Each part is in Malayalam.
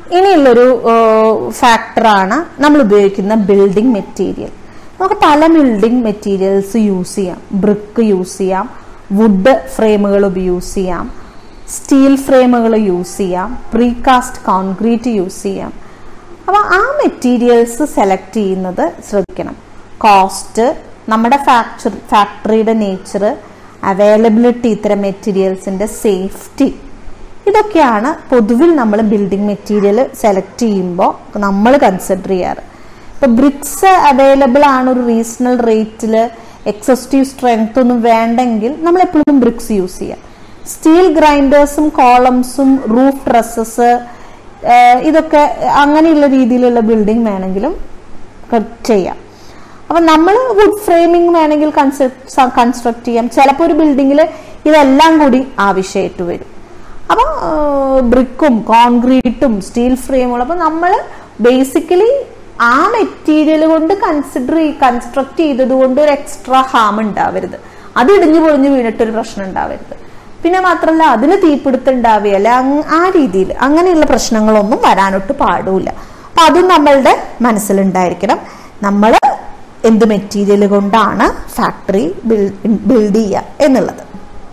ഇനിയുള്ളൊരു ഫാക്ടറാണ് നമ്മൾ ഉപയോഗിക്കുന്ന ബിൽഡിംഗ് മെറ്റീരിയൽ നമുക്ക് പല ബിൽഡിംഗ് മെറ്റീരിയൽസ് യൂസ് ചെയ്യാം ബ്രിക്ക് യൂസ് ചെയ്യാം വുഡ് ഫ്രെയിമുകൾ യൂസ് ചെയ്യാം സ്റ്റീൽ ഫ്രെയിമുകൾ യൂസ് ചെയ്യാം പ്രീകാസ്റ്റ് കോൺക്രീറ്റ് യൂസ് ചെയ്യാം അപ്പോൾ ആ മെറ്റീരിയൽസ് സെലക്ട് ചെയ്യുന്നത് ശ്രദ്ധിക്കണം കോസ്റ്റ് നമ്മുടെ ഫാക്ചർ ഫാക്ടറിയുടെ നേച്ചർ അവൈലബിലിറ്റി ഇത്തരം മെറ്റീരിയൽസിന്റെ സേഫ്റ്റി ഇതൊക്കെയാണ് പൊതുവിൽ നമ്മൾ ബിൽഡിംഗ് മെറ്റീരിയൽ സെലക്ട് ചെയ്യുമ്പോൾ നമ്മൾ കൺസിഡർ ചെയ്യാറ് ഇപ്പൊ ബ്രിക്സ് അവൈലബിൾ ആണ് ഒരു റീസണൽ റേറ്റിൽ എക്സസ്റ്റീവ് സ്ട്രെങ്ത് ഒന്നും വേണ്ടെങ്കിൽ നമ്മൾ എപ്പോഴും ബ്രിക്സ് യൂസ് ചെയ്യാം സ്റ്റീൽ ഗ്രൈൻഡേഴ്സും കോളംസും റൂഫ് ഡ്രസ്സസ് ഇതൊക്കെ അങ്ങനെയുള്ള രീതിയിലുള്ള ബിൽഡിംഗ് വേണമെങ്കിലും ചെയ്യാം അപ്പൊ നമ്മൾ വുഡ് ഫ്രെയിമിംഗ് വേണമെങ്കിൽ കൺസ്ട്രക്ട് ചെയ്യാം ചിലപ്പോൾ ഒരു ബിൽഡിങ്ങിൽ ഇതെല്ലാം കൂടി ആവശ്യമായിട്ട് വരും അപ്പൊ ബ്രിക്കും കോൺക്രീറ്റും സ്റ്റീൽ ഫ്രെയിമുകളും അപ്പൊ നമ്മൾ ബേസിക്കലി ആ മെറ്റീരിയൽ കൊണ്ട് കൺസിഡർ കൺസ്ട്രക്ട് ചെയ്തത് കൊണ്ട് ഒരു എക്സ്ട്രാ ഹാം ഉണ്ടാവരുത് അത് ഇടിഞ്ഞു പൊളിഞ്ഞു വീണിട്ടൊരു പ്രശ്നം ഉണ്ടാവരുത് പിന്നെ മാത്രമല്ല അതിന് തീപിടുത്തം ഉണ്ടാവുകയല്ല ആ രീതിയിൽ അങ്ങനെയുള്ള പ്രശ്നങ്ങളൊന്നും വരാനൊട്ട് പാടില്ല അപ്പൊ അതും നമ്മളുടെ മനസ്സിലുണ്ടായിരിക്കണം നമ്മൾ എന്ത് മെറ്റീരിയൽ കൊണ്ടാണ് ഫാക്ടറി ബിൽഡ് ചെയ്യുക എന്നുള്ളത്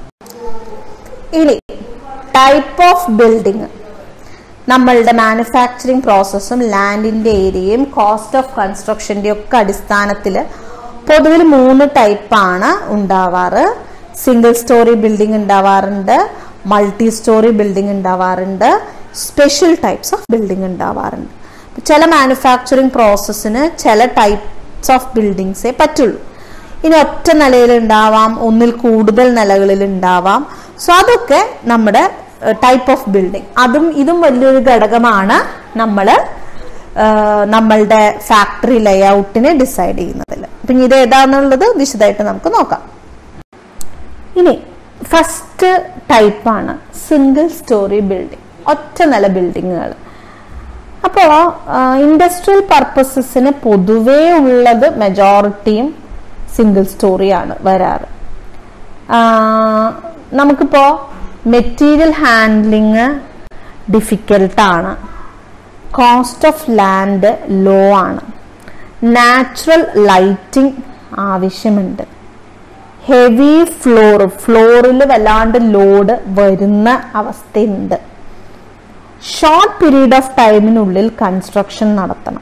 ഇനി ടൈപ്പ് ഓഫ് ബിൽഡിംഗ് നമ്മളുടെ മാനുഫാക്ചറിങ് പ്രോസസ്സും ലാൻഡിന്റെ ഏരിയയും കോസ്റ്റ് ഓഫ് കൺസ്ട്രക്ഷന്റെ ഒക്കെ അടിസ്ഥാനത്തിൽ പൊതുവിൽ മൂന്ന് ടൈപ്പാണ് ഉണ്ടാവാറ് സിംഗിൾ സ്റ്റോറി ബിൽഡിംഗ് ഉണ്ടാവാറുണ്ട് മൾട്ടി സ്റ്റോറി ബിൽഡിംഗ് ഉണ്ടാവാറുണ്ട് സ്പെഷ്യൽ ടൈപ്സ് ഓഫ് ബിൽഡിംഗ് ഉണ്ടാവാറുണ്ട് ചില മാനുഫാക്ചറിങ് പ്രോസസ്സിന് ചില ടൈപ്സ് ഓഫ് ബിൽഡിങ്സേ പറ്റുള്ളൂ ഇനി ഒറ്റ നിലയിൽ ഉണ്ടാവാം ഒന്നിൽ കൂടുതൽ നിലകളിൽ ഉണ്ടാവാം സോ അതൊക്കെ നമ്മുടെ ടൈപ്പ് ഓഫ് ബിൽഡിംഗ് അതും ഇതും വലിയൊരു ഘടകമാണ് നമ്മൾ നമ്മളുടെ ഫാക്ടറി ലേഔട്ടിനെ ഡിസൈഡ് ചെയ്യുന്നതിൽ പിന്നെ ഇത് ഏതാന്നുള്ളത് വിശദമായിട്ട് നമുക്ക് നോക്കാം ഇനി ഫസ്റ്റ് ടൈപ്പാണ് സിംഗിൾ സ്റ്റോറി ബിൽഡിംഗ് ഒറ്റ നില ബിൽഡിങ്ങുകൾ അപ്പോൾ ഇൻഡസ്ട്രിയൽ പർപ്പസസിന് പൊതുവേ ഉള്ളത് മെജോറിറ്റിയും സിംഗിൾ സ്റ്റോറിയാണ് വരാറ് നമുക്കിപ്പോ മെറ്റീരിയൽ ഹാൻഡ്ലിങ് ഡിഫിക്കൽട്ടാണ് കോസ്റ്റ് ഓഫ് ലാൻഡ് ലോ ആണ് നാച്ചുറൽ ലൈറ്റിംഗ് ആവശ്യമുണ്ട് ഹെവി ഫ്ലോർ ഫ്ലോറിൽ വല്ലാണ്ട് ലോഡ് വരുന്ന അവസ്ഥയുണ്ട് ഷോർട്ട് പീരീഡ് ഓഫ് ടൈമിനുള്ളിൽ കൺസ്ട്രക്ഷൻ നടത്തണം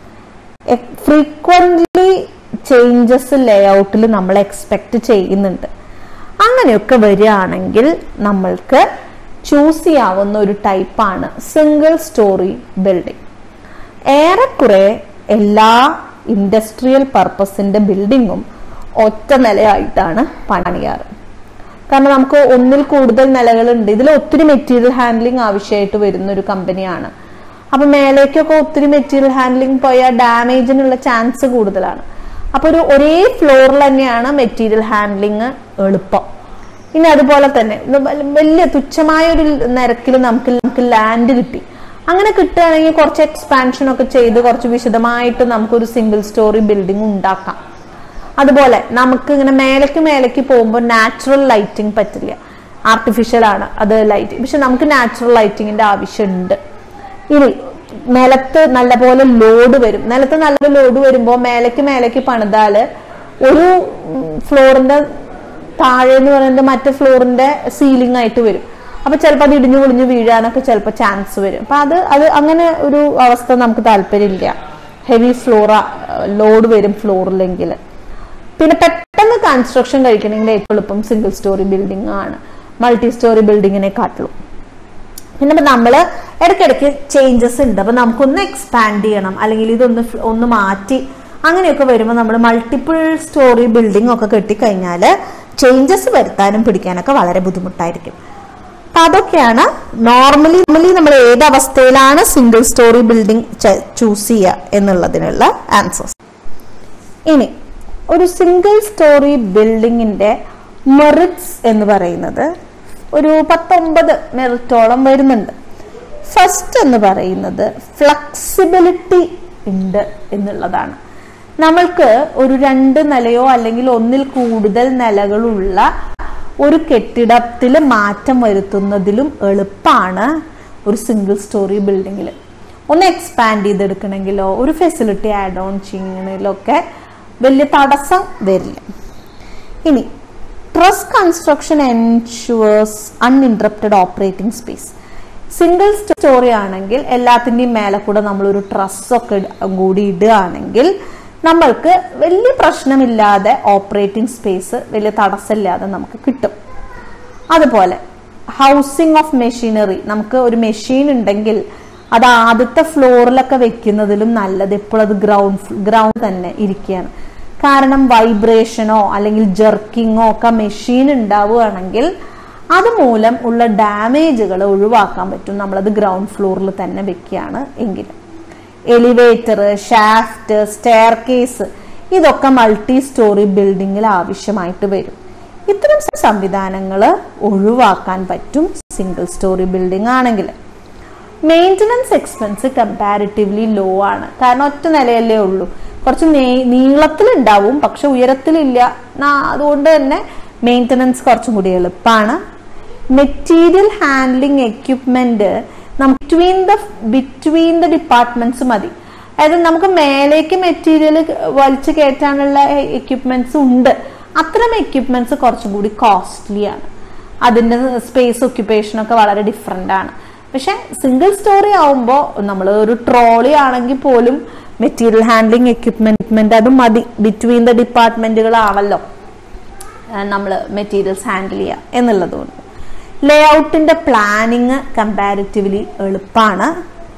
ഫ്രീക്വന്റ്ലി ചേഞ്ചസ് ലേഔട്ടിൽ നമ്മൾ എക്സ്പെക്ട് ചെയ്യുന്നുണ്ട് അങ്ങനെയൊക്കെ വരികയാണെങ്കിൽ നമ്മൾക്ക് ചൂസ് ചെയ്യാവുന്ന ഒരു ടൈപ്പാണ് സിംഗിൾ സ്റ്റോറി ബിൽഡിംഗ് ഏറെക്കുറെ എല്ലാ ഇൻഡസ്ട്രിയൽ പർപ്പസിന്റെ ബിൽഡിങ്ങും ഒറ്റ നിലയായിട്ടാണ് പണിയാറ് കാരണം നമുക്ക് ഒന്നിൽ കൂടുതൽ നിലകളുണ്ട് ഇതിൽ ഒത്തിരി മെറ്റീരിയൽ ഹാൻഡ്ലിംഗ് ആവശ്യമായിട്ട് വരുന്ന ഒരു കമ്പനിയാണ് അപ്പൊ മേലേക്കൊക്കെ ഒത്തിരി മെറ്റീരിയൽ ഹാൻഡ്ലിംഗ് പോയാൽ ഡാമേജിനുള്ള ചാൻസ് കൂടുതലാണ് അപ്പൊ ഒരു ഒരേ ഫ്ലോറിൽ തന്നെയാണ് മെറ്റീരിയൽ ഹാൻഡ്ലിംഗ് എളുപ്പം ഇനി അതുപോലെ തന്നെ വലിയ തുച്ഛമായ ഒരു നിരക്കിൽ നമുക്ക് നമുക്ക് ലാൻഡ് കിട്ടി അങ്ങനെ കിട്ടുകയാണെങ്കിൽ കുറച്ച് എക്സ്പാൻഷൻ ഒക്കെ ചെയ്ത് കുറച്ച് വിശദമായിട്ട് നമുക്കൊരു സിംഗിൾ സ്റ്റോറി ബിൽഡിംഗ് ഉണ്ടാക്കാം അതുപോലെ നമുക്ക് ഇങ്ങനെ മേലേക്ക് മേലേക്ക് പോകുമ്പോൾ നാച്ചുറൽ ലൈറ്റിംഗ് പറ്റില്ല ആർട്ടിഫിഷ്യൽ ആണ് അത് ലൈറ്റിംഗ് പക്ഷെ നമുക്ക് നാച്ചുറൽ ലൈറ്റിങ്ങിന്റെ ആവശ്യമുണ്ട് ഇനി നിലത്ത് നല്ലപോലെ ലോഡ് വരും നിലത്ത് നല്ല ലോഡ് വരുമ്പോൾ മേലേക്ക് മേലേക്ക് പണിതാല് ഒരു ഫ്ലോറിന്റെ താഴെ എന്ന് പറയുന്നത് മറ്റേ ഫ്ലോറിന്റെ സീലിംഗ് ആയിട്ട് വരും അപ്പൊ ചിലപ്പോൾ അത് ഇടിഞ്ഞു പൊളിഞ്ഞു വീഴാനൊക്കെ ചിലപ്പോൾ ചാൻസ് വരും അപ്പൊ അത് അത് അങ്ങനെ ഒരു അവസ്ഥ നമുക്ക് താല്പര്യമില്ല ഹെവി ഫ്ലോറ ലോഡ് വരും ഫ്ലോറിലെങ്കിൽ പിന്നെ പെട്ടെന്ന് കൺസ്ട്രക്ഷൻ കഴിക്കണമെങ്കിൽ ഏറ്റവും എളുപ്പം സിംഗിൾ സ്റ്റോറി ബിൽഡിംഗ് ആണ് മൾട്ടി സ്റ്റോറി ബിൽഡിങ്ങിനെ കാട്ടുള്ളൂ പിന്നെ ഇപ്പൊ നമ്മള് ഇടയ്ക്കിടയ്ക്ക് ചേഞ്ചസ് ഉണ്ട് അപ്പൊ നമുക്കൊന്ന് എക്സ്പാൻഡ് ചെയ്യണം അല്ലെങ്കിൽ ഇതൊന്ന് ഒന്ന് മാറ്റി അങ്ങനെയൊക്കെ വരുമ്പോൾ നമ്മൾ മൾട്ടിപ്പിൾ സ്റ്റോറി ബിൽഡിംഗ് ഒക്കെ കെട്ടിക്കഴിഞ്ഞാൽ ചേഞ്ചസ് വരുത്താനും പിടിക്കാനൊക്കെ വളരെ ബുദ്ധിമുട്ടായിരിക്കും അപ്പൊ അതൊക്കെയാണ് നോർമലി നോർമലി നമ്മൾ ഏത് അവസ്ഥയിലാണ് സിംഗിൾ സ്റ്റോറി ബിൽഡിംഗ് ചൂസ് ചെയ്യുക എന്നുള്ളതിനുള്ള ആൻസേഴ്സ് ഇനി ഒരു സിംഗിൾ സ്റ്റോറി ബിൽഡിങ്ങിന്റെ മെറിറ്റ്സ് എന്ന് പറയുന്നത് ഒരു പത്തൊമ്പത് മെറിറ്റോളം വരുന്നുണ്ട് ഫസ്റ്റ് എന്ന് പറയുന്നത് ഫ്ലെക്സിബിലിറ്റി ഉണ്ട് എന്നുള്ളതാണ് നമ്മൾക്ക് ഒരു രണ്ട് നിലയോ അല്ലെങ്കിൽ ഒന്നിൽ കൂടുതൽ നിലകളുള്ള ഒരു കെട്ടിടത്തിൽ മാറ്റം വരുത്തുന്നതിലും എളുപ്പമാണ് ഒരു സിംഗിൾ സ്റ്റോറി ബിൽഡിങ്ങിൽ ഒന്ന് എക്സ്പാൻഡ് ചെയ്തെടുക്കണമെങ്കിലോ ഒരു ഫെസിലിറ്റി ആഡ് ഓൺ ചെയ്യണമെങ്കിലൊക്കെ വലിയ തടസ്സം വരില്ല ഇനി truss construction ensures uninterrupted operating space single storey ആണെങ്കിൽ എല്ലാത്തിൻ്റെയും മേലെ കൂടെ നമ്മളൊരു ട്രസ്സൊക്കെ കൂടി ഇടുകയാണെങ്കിൽ നമ്മൾക്ക് വലിയ പ്രശ്നമില്ലാതെ ഓപ്പറേറ്റിംഗ് സ്പേസ് വലിയ തടസ്സമില്ലാതെ നമുക്ക് കിട്ടും അതുപോലെ ഹൗസിംഗ് ഓഫ് മെഷീനറി നമുക്ക് ഒരു മെഷീൻ ഉണ്ടെങ്കിൽ അത് ആദ്യത്തെ ഫ്ലോറിലൊക്കെ വെക്കുന്നതിലും നല്ലത് എപ്പോഴും അത് ഗ്രൗണ്ട് ഗ്രൗണ്ട് തന്നെ ഇരിക്കുകയാണ് കാരണം വൈബ്രേഷനോ അല്ലെങ്കിൽ ജെർക്കിങ്ങോ ഒക്കെ മെഷീൻ ഉണ്ടാവുകയാണെങ്കിൽ അതുമൂലം ഉള്ള ഡാമേജുകൾ ഒഴിവാക്കാൻ പറ്റും നമ്മളത് ഗ്രൗണ്ട് ഫ്ലോറിൽ തന്നെ വെക്കുകയാണ് എങ്കിൽ എലിവേറ്റർ ഷാഫ്റ്റ് സ്റ്റെയർ കേസ് ഇതൊക്കെ മൾട്ടി സ്റ്റോറി ബിൽഡിങ്ങിൽ ആവശ്യമായിട്ട് വരും ഇത്തരം സംവിധാനങ്ങൾ ഒഴിവാക്കാൻ പറ്റും സിംഗിൾ സ്റ്റോറി ബിൽഡിംഗ് ആണെങ്കിൽ മെയിൻ്റനൻസ് എക്സ്പെൻസ് കമ്പാരിറ്റീവ്ലി ലോ ആണ് കാരണം ഒറ്റ നിലയല്ലേ ഉള്ളൂ കുറച്ച് നീളത്തിലുണ്ടാവും പക്ഷെ ഉയരത്തിലില്ല അതുകൊണ്ട് തന്നെ മെയിൻ്റനൻസ് കുറച്ചും കൂടി എളുപ്പമാണ് മെറ്റീരിയൽ ഹാൻഡ്ലിംഗ് എക്യുപ്മെന്റ് നമുക്ക് between the between the departments മതി അതായത് നമുക്ക് മേലേക്ക് മെറ്റീരിയൽ വലിച്ചു കയറ്റാനുള്ള എക്യുപ്മെന്റ്സ് ഉണ്ട് അത്തരം എക്യുപ്മെന്റ്സ് കുറച്ചും കൂടി കോസ്റ്റ്ലി ആണ് അതിന്റെ സ്പേസ് ഒക്യുപ്പേഷൻ ഒക്കെ വളരെ ഡിഫറെന്റ് ആണ് പക്ഷെ സിംഗിൾ സ്റ്റോറി ആവുമ്പോൾ നമ്മൾ ഒരു ട്രോളി ആണെങ്കിൽ പോലും മെറ്റീരിയൽ ഹാൻഡ്ലിംഗ് എക്യുപ്മെന്റ് അത് മതി ബിറ്റ്വീൻ ദ ഡിപ്പാർട്ട്മെന്റുകളാണല്ലോ നമ്മൾ മെറ്റീരിയൽസ് ഹാൻഡിൽ ചെയ്യുക എന്നുള്ളതുകൊണ്ട് ലേ ഔട്ടിന്റെ പ്ലാനിങ് കമ്പാരിറ്റീവ്ലി എളുപ്പമാണ്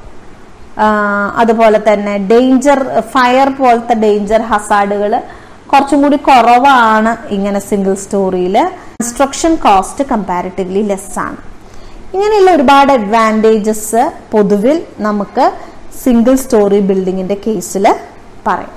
അതുപോലെ തന്നെ ഡേഞ്ചർ ഫയർ പോലത്തെ ഡേഞ്ചർ ഹസാഡുകൾ കുറച്ചും കൂടി കുറവാണ് ഇങ്ങനെ സിംഗിൾ സ്റ്റോറിയിൽ കൺസ്ട്രക്ഷൻ കോസ്റ്റ് കമ്പാരിറ്റീവ്ലി ലെസ് ആണ് ഇങ്ങനെയുള്ള ഒരുപാട് അഡ്വാൻറ്റേജസ് പൊതുവിൽ നമുക്ക് സിംഗിൾ സ്റ്റോറി ബിൽഡിങ്ങിന്റെ കേസിൽ പറയാം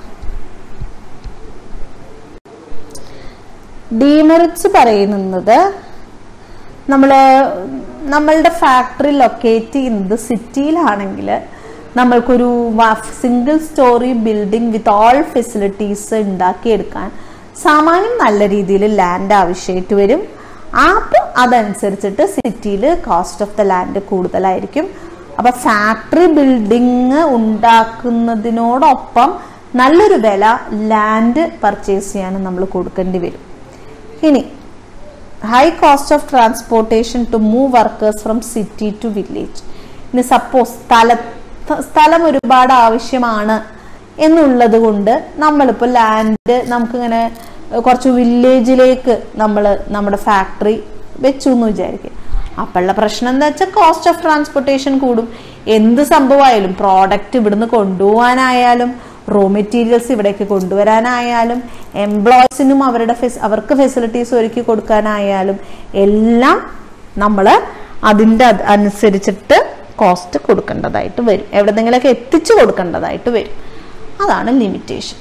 ഡീമെറിറ്റ്സ് പറയുന്നത് നമ്മൾ നമ്മളുടെ ഫാക്ടറി ലൊക്കേറ്റ് ചെയ്യുന്നത് സിറ്റിയിലാണെങ്കിൽ നമ്മൾക്കൊരു single storey building with all facilities ഉണ്ടാക്കിയെടുക്കാൻ സാമാന്യം നല്ല രീതിയിൽ ലാൻഡ് ആവശ്യമായിട്ട് വരും അപ്പം അതനുസരിച്ചിട്ട് സിറ്റിയിൽ കോസ്റ്റ് ഓഫ് ദ ലാൻഡ് കൂടുതലായിരിക്കും അപ്പൊ ഫാക്ടറി ബിൽഡിങ് ഉണ്ടാക്കുന്നതിനോടൊപ്പം നല്ലൊരു വില ലാൻഡ് പർച്ചേസ് ചെയ്യാനും നമ്മൾ കൊടുക്കേണ്ടി വരും ഇനി high cost of transportation to move workers from city to village ഇനി സപ്പോസ് സ്ഥല സ്ഥലം ഒരുപാട് ആവശ്യമാണ് എന്നുള്ളത് കൊണ്ട് നമ്മളിപ്പോൾ ലാൻഡ് നമുക്കിങ്ങനെ കുറച്ച് വില്ലേജിലേക്ക് നമ്മൾ നമ്മുടെ ഫാക്ടറി വെച്ചു എന്ന് വിചാരിക്കും അപ്പോഴുള്ള പ്രശ്നം എന്താ വെച്ചാൽ കോസ്റ്റ് ഓഫ് ട്രാൻസ്പോർട്ടേഷൻ കൂടും എന്ത് സംഭവമായാലും പ്രോഡക്റ്റ് ഇവിടുന്ന് കൊണ്ടുപോകാനായാലും റോ മെറ്റീരിയൽസ് ഇവിടേക്ക് കൊണ്ടുവരാനായാലും എംപ്ലോയീസിനും അവരുടെ അവർക്ക് ഫെസിലിറ്റീസ് ഒരുക്കി കൊടുക്കാനായാലും എല്ലാം നമ്മൾ അതിൻ്റെ അനുസരിച്ചിട്ട് കോസ്റ്റ് കൊടുക്കേണ്ടതായിട്ട് വരും എവിടെന്നെങ്കിലൊക്കെ എത്തിച്ചു കൊടുക്കേണ്ടതായിട്ട് വരും അതാണ് ലിമിറ്റേഷൻ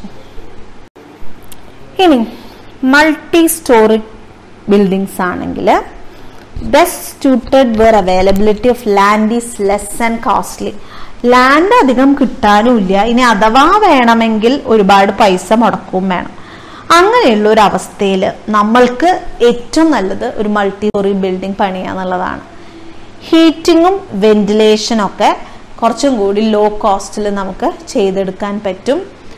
ഇനി മൾട്ടി സ്റ്റോറി ബിൽഡിങ്സ് ആണെങ്കിൽ best suited where availability of land is less and costly land അധികം കിട്ടാനുമില്ല ഇനി അഥവാ വേണമെങ്കിൽ ഒരുപാട് പൈസ മുടക്കവും വേണം അങ്ങനെയുള്ള ഒരു അവസ്ഥയിൽ നമ്മൾക്ക് ഏറ്റവും നല്ലത് ഒരു മൾട്ടി സ്റ്റോറി ബിൽഡിംഗ് പണിയാന്നുള്ളതാണ് ഹീറ്റിങ്ങും വെന്റിലേഷനും ഒക്കെ കുറച്ചും കൂടി ലോ കോസ്റ്റിൽ നമുക്ക് ചെയ്തെടുക്കാൻ പറ്റും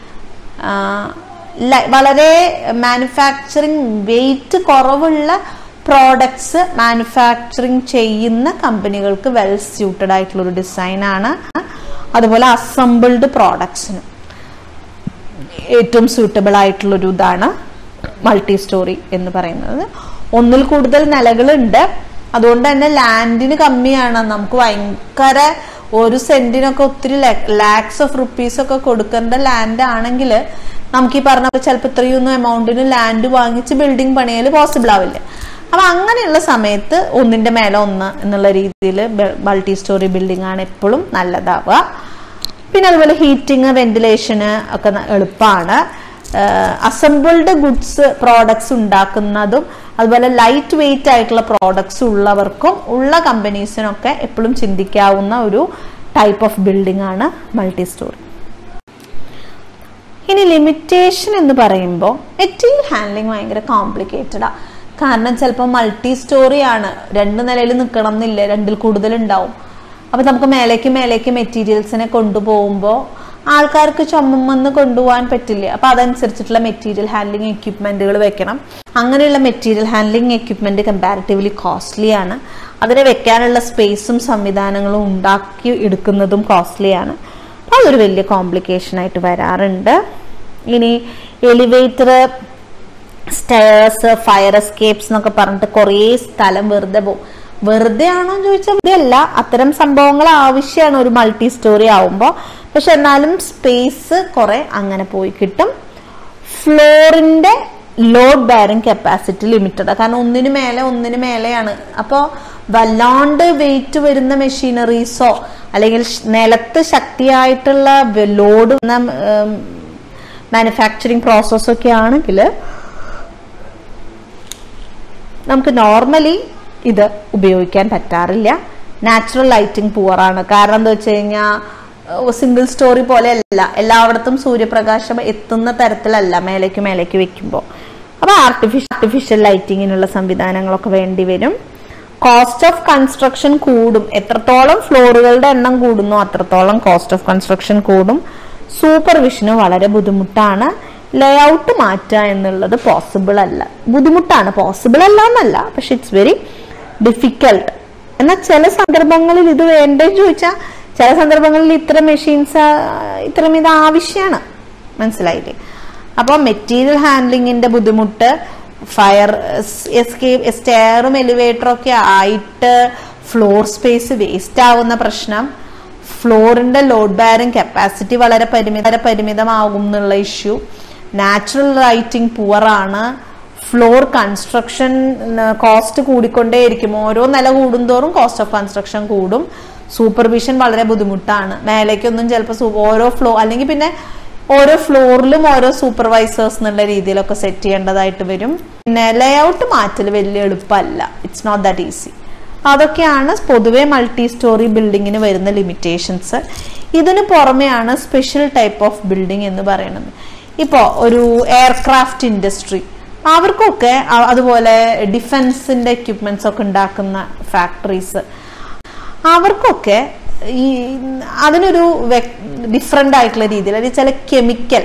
വളരെ മാനുഫാക്ചറിങ് വെയിറ്റ് കുറവുള്ള പ്രോഡക്ട്സ് മാനുഫാക്ചറിങ് ചെയ്യുന്ന കമ്പനികൾക്ക് വെൽ സ്യൂട്ടഡ് ആയിട്ടുള്ള ഒരു ഡിസൈനാണ് അതുപോലെ അസംബിൾഡ് പ്രോഡക്ട്സിന് ഏറ്റവും സൂട്ടബിൾ ആയിട്ടുള്ള ഒരു ഇതാണ് മൾട്ടി സ്റ്റോറി എന്ന് പറയുന്നത് ഒന്നിൽ കൂടുതൽ നിലകളുണ്ട് അതുകൊണ്ട് തന്നെ ലാൻഡിന് കമ്മിയാണ് നമുക്ക് ഭയങ്കര ഒരു സെന്റിനൊക്കെ ഒത്തിരി ലാക്സ് ഓഫ് റുപ്പീസ് ഒക്കെ കൊടുക്കേണ്ട ലാൻഡ് ആണെങ്കിൽ നമുക്ക് ഈ പറഞ്ഞ ചിലപ്പോൾ ഇത്രയൊന്നും എമൗണ്ടിന് ലാൻഡ് വാങ്ങിച്ച് ബിൽഡിംഗ് പണിയൽ പോസിബിൾ ആവില്ല അപ്പൊ അങ്ങനെയുള്ള സമയത്ത് ഒന്നിന്റെ മേലെ ഒന്ന് എന്നുള്ള രീതിയിൽ മൾട്ടി സ്റ്റോറി ബിൽഡിംഗ് ആണ് എപ്പോഴും നല്ലതാവുക പിന്നെ അതുപോലെ ഹീറ്റിംഗ് വെന്റിലേഷന് ഒക്കെ എളുപ്പമാണ് അസംബിൾഡ് ഗുഡ്സ് പ്രോഡക്ട്സ് ഉണ്ടാക്കുന്നതും അതുപോലെ ലൈറ്റ് വെയിറ്റ് ആയിട്ടുള്ള പ്രോഡക്ട്സ് ഉള്ളവർക്കും ഉള്ള കമ്പനീസിനൊക്കെ എപ്പോഴും ചിന്തിക്കാവുന്ന ഒരു ടൈപ്പ് ഓഫ് ബിൽഡിംഗ് ആണ് മൾട്ടി സ്റ്റോറി ഇനി ലിമിറ്റേഷൻ എന്ന് പറയുമ്പോൾ മെറ്റീരിയൽ ഹാൻഡ്ലിംഗ് ഭയങ്കര കോംപ്ലിക്കേറ്റഡാ കാരണം ചിലപ്പോൾ മൾട്ടി സ്റ്റോറി ആണ് രണ്ട് നിലയിൽ നിൽക്കണം എന്നില്ല രണ്ടിൽ കൂടുതൽ ഉണ്ടാവും അപ്പൊ നമുക്ക് മേലേക്ക് മേലേക്ക് മെറ്റീരിയൽസിനെ കൊണ്ടുപോകുമ്പോൾ ആൾക്കാർക്ക് ചുമന്ന് കൊണ്ടുപോകാൻ പറ്റില്ല അപ്പൊ അതനുസരിച്ചിട്ടുള്ള മെറ്റീരിയൽ ഹാൻഡ്ലിംഗ് എക്യുപ്മെന്റുകൾ വെക്കണം അങ്ങനെയുള്ള material handling equipment comparatively costly ആണ് അതിനെ വെക്കാനുള്ള സ്പേസും സംവിധാനങ്ങളും ഉണ്ടാക്കി എടുക്കുന്നതും കോസ്റ്റ്ലി ആണ് അപ്പൊ അതൊരു വലിയ കോംപ്ലിക്കേഷൻ ആയിട്ട് വരാറുണ്ട് ഇനി എലിവേറ്റർ സ്റ്റേഴ്സ് ഫയർ എസ്കേപ്സ് എന്നൊക്കെ പറഞ്ഞിട്ട് കുറേ സ്ഥലം വെറുതെ പോകും വെറുതെ ആണോ എന്ന് ചോദിച്ചാൽ വെറുതെ അല്ല അത്തരം സംഭവങ്ങൾ ആവശ്യമാണ് ഒരു മൾട്ടി സ്റ്റോറി ആവുമ്പോൾ പക്ഷെ എന്നാലും സ്പേസ് കുറെ അങ്ങനെ പോയി കിട്ടും ഫ്ലോറിന്റെ ലോഡ് ബെയറിംഗ് കപ്പാസിറ്റി ലിമിറ്റഡ് കാരണം ഒന്നിനു മേലെ ഒന്നിനു മേലെയാണ് അപ്പോൾ വല്ലാണ്ട് വെയിറ്റ് വരുന്ന മെഷീനറീസോ അല്ലെങ്കിൽ ഷ്- നിലത്ത് ശക്തിയായിട്ടുള്ള ലോഡ് മാനുഫാക്ചറിങ് പ്രോസസ്സൊക്കെ ആണെങ്കിൽ നമുക്ക് നോർമലി ഇത് ഉപയോഗിക്കാൻ പറ്റാറില്ല നാച്ചുറൽ ലൈറ്റിംഗ് പുവറാണ് കാരണം എന്താ വെച്ച് കഴിഞ്ഞാൽ സിംഗിൾ സ്റ്റോറി പോലെ അല്ല എല്ലായിടത്തും സൂര്യപ്രകാശം എത്തുന്ന തരത്തിലല്ല മേലേക്ക് മേലേക്ക് വെക്കുമ്പോൾ അപ്പൊ ആർട്ടിഫിഷ്യൽ ആർട്ടിഫിഷ്യൽ ലൈറ്റിങ്ങിനുള്ള സംവിധാനങ്ങളൊക്കെ വേണ്ടി വരും കോസ്റ്റ് ഓഫ് കൺസ്ട്രക്ഷൻ കൂടും എത്രത്തോളം ഫ്ലോറുകളുടെ എണ്ണം കൂടുന്നു അത്രത്തോളം കോസ്റ്റ് ഓഫ് കൺസ്ട്രക്ഷൻ കൂടും സൂപ്പർവിഷന് വളരെ ബുദ്ധിമുട്ടാണ് ലേഔട്ട് മാറ്റുക എന്നുള്ളത് പോസിബിൾ അല്ല ബുദ്ധിമുട്ടാണ് പോസിബിൾ അല്ല എന്നല്ല പക്ഷെ ഇറ്റ്സ് വെരി ഡിഫിക്കൽട്ട് എന്നാൽ ചില സന്ദർഭങ്ങളിൽ ഇത് വേണ്ടേ ചോദിച്ചാൽ ചില സന്ദർഭങ്ങളിൽ ഇത്ര മെഷീൻസ് ഇത്തരം ഇത് ആവശ്യമാണ് മനസ്സിലായില്ലേ അപ്പോൾ മെറ്റീരിയൽ ഹാൻഡ്ലിങ്ങിന്റെ ബുദ്ധിമുട്ട് ഫയർ എസ്കേപ്പ് സ്റ്റെയറും എലിവേറ്ററും ഒക്കെ ആയിട്ട് ഫ്ലോർ സ്പേസ് വേസ്റ്റ് ആവുന്ന പ്രശ്നം ഫ്ലോറിന്റെ ലോഡ് ബെയറിംഗ് കപ്പാസിറ്റി വളരെ പരിമിത വളരെ പരിമിതമാകും എന്നുള്ള ഇഷ്യൂ നാച്ചുറൽ റൈറ്റിംഗ് പുവറാണ് ഫ്ലോർ കൺസ്ട്രക്ഷൻ കോസ്റ്റ് കൂടിക്കൊണ്ടേയിരിക്കും ഓരോ നില കൂടുന്തോറും കോസ്റ്റ് ഓഫ് കൺസ്ട്രക്ഷൻ കൂടും സൂപ്പർവിഷൻ വളരെ ബുദ്ധിമുട്ടാണ് മേലേക്കൊന്നും ചിലപ്പോൾ ഓരോ ഫ്ലോ അല്ലെങ്കിൽ പിന്നെ ഓരോ ഫ്ലോറിലും ഓരോ സൂപ്പർവൈസേഴ്സ് എന്നുള്ള രീതിയിലൊക്കെ സെറ്റ് ചെയ്യേണ്ടതായിട്ട് വരും പിന്നെ ലേഔട്ട് മാറ്റൽ വലിയ എളുപ്പമല്ല ഇറ്റ്സ് നോട്ട് ദാറ്റ് ഈസി അതൊക്കെയാണ് പൊതുവെ മൾട്ടി സ്റ്റോറി ബിൽഡിങ്ങിന് വരുന്ന ലിമിറ്റേഷൻസ് ഇതിന് പുറമെയാണ് സ്പെഷ്യൽ ടൈപ്പ് ഓഫ് ബിൽഡിംഗ് എന്ന് പറയുന്നത് ഇപ്പോൾ ഒരു എയർക്രാഫ്റ്റ് ഇൻഡസ്ട്രി അവർക്കൊക്കെ അ- അതുപോലെ ഡിഫൻസിന്റെ എക്യുപ്മെന്റ്സ് ഒക്കെ ഉണ്ടാക്കുന്ന ഫാക്ടറീസ് അവർക്കൊക്കെ ഈ അതിനൊരു ഡിഫറെൻ്റ് ആയിട്ടുള്ള രീതിയിൽ അല്ലെങ്കിൽ ചില കെമിക്കൽ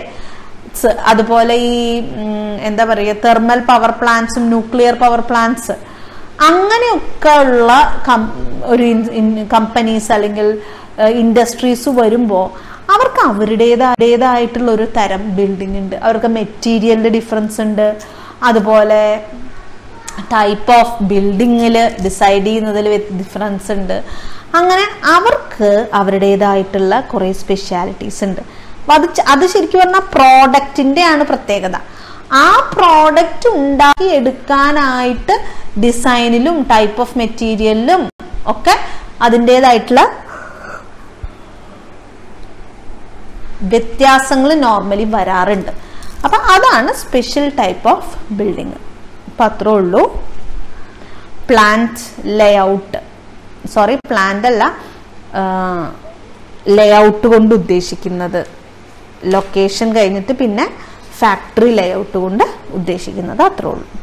അതുപോലെ ഈ ഉം, എന്താ പറയുക തെർമൽ പവർ പ്ലാന്റ്സും ന്യൂക്ലിയർ പവർ പ്ലാന്റ്സ് അങ്ങനെയൊക്കെ ഉള്ള കം- ഒരു കമ്പനീസ് അല്ലെങ്കിൽ ഇൻഡസ്ട്രീസ് വരുമ്പോൾ അവർക്ക് അവരുടേതായിട്ടുള്ള ഒരു തരം ബിൽഡിംഗ് ഉണ്ട് അവർക്ക് മെറ്റീരിയലിന്റെ ഡിഫറൻസ് ഉണ്ട് അതുപോലെ ടൈപ്പ് ഓഫ് ബിൽഡിങ്ങിൽ ഡിസൈഡ് ചെയ്യുന്നതിൽ ഡിഫറൻസ് ഉണ്ട് അങ്ങനെ അവർക്ക് അവരുടേതായിട്ടുള്ള കുറേ സ്പെഷ്യാലിറ്റീസ് ഉണ്ട് അപ്പൊ അത് ച- അത് ശരിക്കും പറഞ്ഞാൽ പ്രോഡക്റ്റിന്റെ ആണ് പ്രത്യേകത ആ പ്രോഡക്റ്റ് ഉണ്ടാക്കി എടുക്കാനായിട്ട് ഡിസൈനിലും ടൈപ്പ് ഓഫ് മെറ്റീരിയലിലും ഒക്കെ അതിൻ്റെതായിട്ടുള്ള വ്യത്യാസങ്ങൾ നോർമലി വരാറുണ്ട് അപ്പൊ അതാണ് സ്പെഷ്യൽ ടൈപ്പ് ഓഫ് ബിൽഡിങ് അപ്പൊ അത്രേ ഉള്ളൂ പ്ലാന്റ് ലേഔട്ട് സോറി പ്ലാന്റ് അല്ല ലേഔട്ട് കൊണ്ട് ഉദ്ദേശിക്കുന്നത് ലൊക്കേഷൻ കഴിഞ്ഞിട്ട് പിന്നെ ഫാക്ടറി ലേഔട്ട് കൊണ്ട് ഉദ്ദേശിക്കുന്നത് അത്രേ ഉള്ളൂ